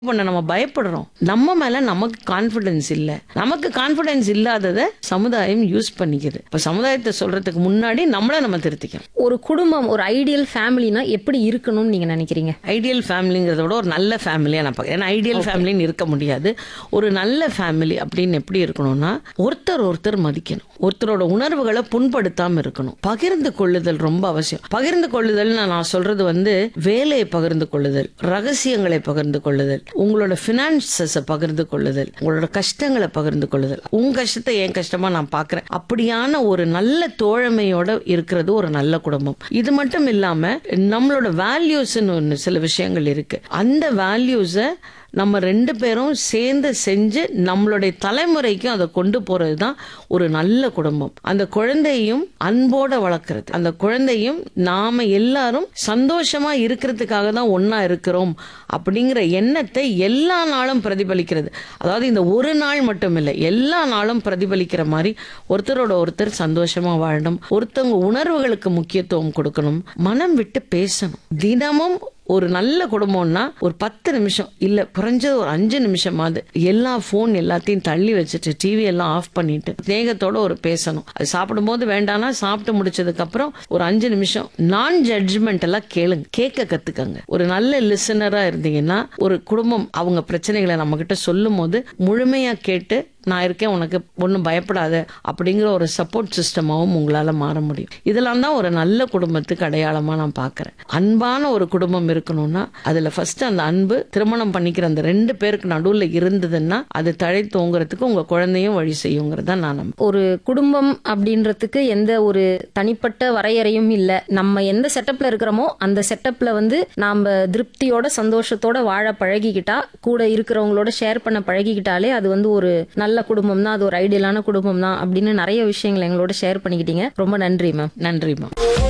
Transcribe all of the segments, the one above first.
பண்ண நம்ம பயப்படுறோம் நம்ம மேல நமக்கு கான்ஃபிடன்ஸ் இல்ல நமக்கு கான்ஃபிடன்ஸ் இல்லாததை சமுதாயம் யூஸ் பண்ணிக்குது இப்ப சமுதாயத்தை சொல்றதுக்கு முன்னாடி நம்மள நம்ம திருத்திக்கணும் ஒரு குடும்பம் ஒரு ஐடியல் ஃபேமிலினா எப்படி இருக்கணும்னு நீங்க நினைக்கிறீங்க ஐடியல் ஃபேமிலிங்கிறத விட ஒரு நல்ல ஃபேமிலியா நான் பார்க்கறேன் ஏன்னா ஐடியல் ஃபேமிலின்னு இருக்க முடியாது ஒரு நல்ல ஃபேமிலி அப்படின்னு எப்படி இருக்கணும்னா ஒருத்தர் ஒருத்தர் மதிக்கணும் ஒருத்தரோட உணர்வுகளை புண்படுத்தாம இருக்கணும் பகிர்ந்து கொள்ளுதல் ரொம்ப அவசியம் பகிர்ந்து கொள்ளுதல் நான் சொல்றது வந்து வேலையை பகிர்ந்து கொள்ளுதல் ரகசியங்களை பகிர்ந்து கொள்ளுதல் உங்களோட பினான்சஸை பகிர்ந்து கொள்ளுதல் உங்களோட கஷ்டங்களை பகிர்ந்து கொள்ளுதல் உங்க கஷ்டத்தை என் கஷ்டமா நான் பார்க்கறேன் அப்படியான ஒரு நல்ல தோழமையோட இருக்கிறது ஒரு நல்ல குடும்பம் இது மட்டும் இல்லாம நம்மளோட வேல்யூஸ்னு ஒன்று சில விஷயங்கள் இருக்கு அந்த வேல்யூஸை நம்ம ரெண்டு பேரும் சேர்ந்து செஞ்சு நம்மளுடைய தலைமுறைக்கும் அதை கொண்டு போறது தான் ஒரு நல்ல குடும்பம் அந்த குழந்தையும் அன்போட வளர்க்கறது அந்த குழந்தையும் நாம எல்லாரும் சந்தோஷமா இருக்கிறதுக்காக தான் ஒண்ணா இருக்கிறோம் அப்படிங்கிற எண்ணத்தை எல்லா நாளும் பிரதிபலிக்கிறது அதாவது இந்த ஒரு நாள் மட்டும் இல்லை எல்லா நாளும் பிரதிபலிக்கிற மாதிரி ஒருத்தரோட ஒருத்தர் சந்தோஷமா வாழணும் ஒருத்தவங்க உணர்வுகளுக்கு முக்கியத்துவம் கொடுக்கணும் மனம் விட்டு பேசணும் தினமும் ஒரு நல்ல குடும்பம்னா ஒரு பத்து நிமிஷம் இல்ல குறைஞ்சது ஒரு அஞ்சு நிமிஷமாவது எல்லா ஃபோன் எல்லாத்தையும் தள்ளி வச்சுட்டு டிவி எல்லாம் ஆஃப் பண்ணிட்டு ஸ்நேகத்தோட ஒரு பேசணும் அது சாப்பிடும்போது வேண்டாம்னா சாப்பிட்டு முடிச்சதுக்கு அப்புறம் ஒரு அஞ்சு நிமிஷம் நான் ஜட்ஜ்மெண்ட் எல்லாம் கேளுங்க கேட்க கத்துக்கங்க ஒரு நல்ல லிசனரா இருந்தீங்கன்னா ஒரு குடும்பம் அவங்க பிரச்சனைகளை நம்ம கிட்ட சொல்லும் போது முழுமையா கேட்டு நான் இருக்கேன் உனக்கு ஒன்றும் பயப்படாத அப்படிங்கிற ஒரு சப்போர்ட் சிஸ்டமாவும் உங்களால மாற முடியும் இதெல்லாம் தான் ஒரு நல்ல குடும்பத்துக்கு அடையாளமா நான் பார்க்கறேன் அன்பான ஒரு குடும்பம் இருக்கணும்னா அதுல ஃபர்ஸ்ட் அந்த அன்பு திருமணம் பண்ணிக்கிற அந்த ரெண்டு பேருக்கு நடுவுல இருந்ததுன்னா அது தழை தோங்குறதுக்கு உங்க குழந்தையும் வழி செய்யுங்கிறத நான் நம்புறேன் ஒரு குடும்பம் அப்படின்றதுக்கு எந்த ஒரு தனிப்பட்ட வரையறையும் இல்ல நம்ம எந்த செட்டப்ல இருக்கிறோமோ அந்த செட்டப்ல வந்து நாம திருப்தியோட சந்தோஷத்தோட வாழ பழகிக்கிட்டா கூட இருக்கிறவங்களோட ஷேர் பண்ண பழகிக்கிட்டாலே அது வந்து ஒரு நல்ல குடும்பம் தான் அது ஒரு ஐடியலான குடும்பம் தான் அப்படின்னு நிறைய விஷயங்களை எங்களோட ஷேர் பண்ணிக்கிட்டீங்க ரொம்ப நன்றி மேம் நன்றிம்மா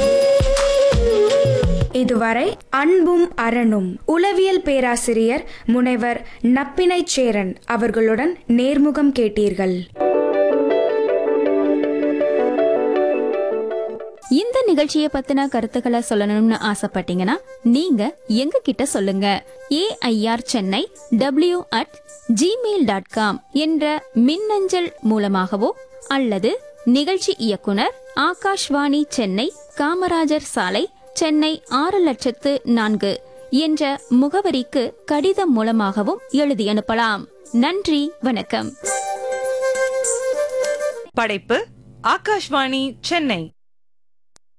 இதுவரை அன்பும் அரணும் உளவியல் பேராசிரியர் முனைவர் நப்பினை சேரன் அவர்களுடன் நேர்முகம் கேட்டீர்கள் இந்த நிகழ்ச்சியை பத்தின கருத்துக்களை சொல்லணும்னு ஆசைப்பட்டீங்கன்னா நீங்க எங்க கிட்ட சொல்லுங்க AIR Chennai W at Gmail dot com என்ற மின்னஞ்சல் மூலமாகவோ அல்லது நிகழ்ச்சி இயக்குனர் ஆகாஷ்வாணி சென்னை காமராஜர் சாலை சென்னை ஆறு லட்சத்து நான்கு என்ற முகவரிக்கு கடிதம் மூலமாகவும் எழுதி அனுப்பலாம் நன்றி வணக்கம் படைப்பு ஆகாஷ்வாணி சென்னை